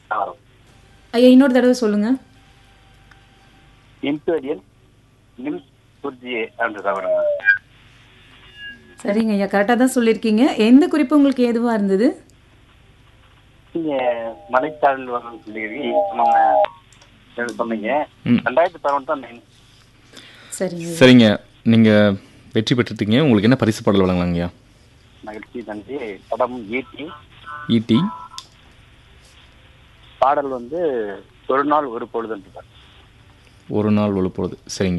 தாவரம் ஐயா இன்னொரு தடவை சொல்லுங்க இம்பீரியல் நிம் குர்ஜியே என்ற தாவரம் சரிங்க ஐயா கரெக்டாக தான் சொல்லியிருக்கீங்க எந்த குறிப்பு உங்களுக்கு ஏதுவாக இருந்தது நீங்க மலைத்தாள் வரணும்னு சொல்லி நம்ம எனக்கு சொன்னீங்க ம். ரெண்டாயிரத்தி பதினொன்று தான் main. சரிங்க சரிங்க நீங்கள் வெற்றி பெற்றுட்டீங்க உங்களுக்கு என்ன பரிசு பாடல் வழங்கலாங்கய்யா மகிழ்ச்சி நன்றி படம் ஈட்டி ஈட்டி பாடல் வந்து ஒரு நாள் ஒரு பொழுதுன்றார் ஒரு நாள் ஒரு பொழுது சரிங்க